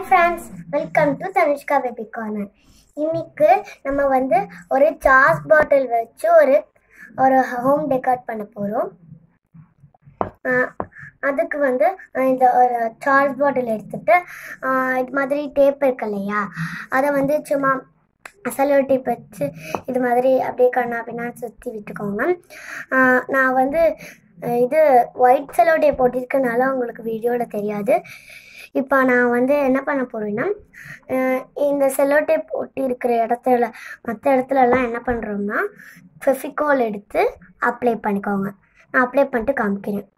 friends welcome to Dhanushka baby corner இன்னைக்கு நம்ம வந்து ஒரு சாஸ் பாட்டில் வச்சு ஒரு ஒரு ஹோம் டெக்கார்ட் பண்ண போகிறோம் அதுக்கு வந்து அஹ் இந்த ஒரு சார்ஜ் பாட்டில் எடுத்துட்டு அஹ் இது மாதிரி டேப் இருக்கு இல்லையா அதை வந்து சும்மா அசலோ டேப் வச்சு இது மாதிரி அப்படியே கண்ணா பின்னா சுற்றி விட்டுக்கோங்க அஹ் நான் வந்து அஹ் இது ஒயிட் செலோ டேப் போட்டிருக்கனால உங்களுக்கு வீடியோவில் தெரியாது இப்போ நான் வந்து என்ன பண்ண போகிறேன்னா இந்த செல்லோ டேப் ஒட்டி இருக்கிற இடத்துல மற்ற இடத்துலலாம் என்ன பண்ணுறோம்னா ஃபெஃபிகோல் எடுத்து அப்ளை பண்ணிக்கோங்க நான் அப்ளை பண்ணிட்டு காமிக்கிறேன்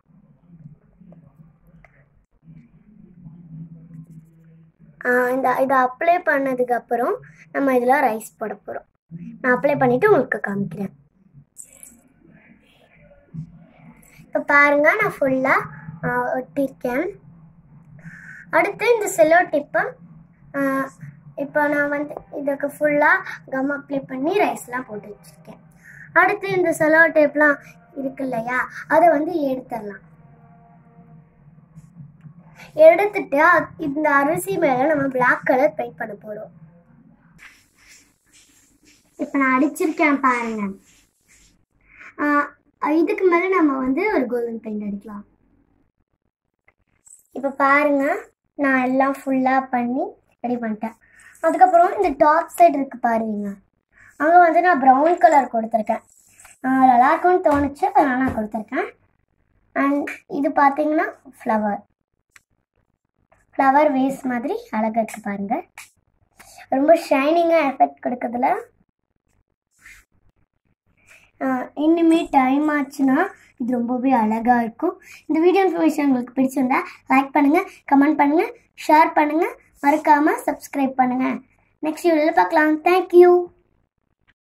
ஆஹ் இந்த இதை அப்ளை பண்ணதுக்கு அப்புறம் நம்ம இதில் ரைஸ் போட போகிறோம் நான் அப்ளை பண்ணிவிட்டு உங்களுக்கு காமிக்கிறேன் இப்போ பாருங்க நான் ஃபுல்லாக ஒட்டியிருக்கேன் அடுத்து இந்த செல்லோ டிப்பை இப்போ நான் வந்து இதுக்கு ஃபுல்லாக கம் அப்ளை பண்ணி ரைஸ்லாம் போட்டு வச்சுருக்கேன் அடுத்து இந்த செல்லோ டேப்லாம் இருக்கு இல்லையா அதை வந்து எடுத்துடலாம் எடுத்துட்டு அ- இந்த அரிசி மேலே நம்ம Black கலர் பெயிண்ட் பண்ண போகிறோம் இப்போ நான் அடிச்சிருக்கேன் பாருங்க ஆஹ் இதுக்கு மேலே நம்ம வந்து ஒரு கோல்டன் பெயிண்ட் அடிக்கலாம் இப்போ பாருங்க நான் எல்லாம் ஃபுல்லாக பண்ணி ரெடி பண்ணிட்டேன் அதுக்கப்புறம் இந்த டாப் சைடு இருக்கு பாருங்க அங்கே வந்து நான் ப்ரௌன் கலர் கொடுத்துருக்கேன் ஆஹ் நல்லா இருக்கும்னு தோணுச்சு அதனால் நான் கொடுத்துருக்கேன் அண்ட் இது பார்த்தீங்கன்னா ஃப்ளவர் ஃப்ளவர் வேஸ் மாதிரி அழகாக இருக்கு பாருங்க ரொம்ப ஷைனிங்காக எஃபெக்ட் கொடுக்குறதுல ஆஹ் இன்னுமே டைம் ஆச்சுன்னா இது ரொம்பவே அழகாக இருக்கும் இந்த வீடியோ இன்ஃபர்மேஷன் உங்களுக்கு பிடிச்சிருந்தா லைக் பண்ணுங்கள் கமெண்ட் பண்ணுங்கள் ஷேர் பண்ணுங்கள் மறக்காமல் சப்ஸ்கிரைப் பண்ணுங்கள் நெக்ஸ்ட் வீடியோவில் பார்க்கலாம் தேங்க்யூ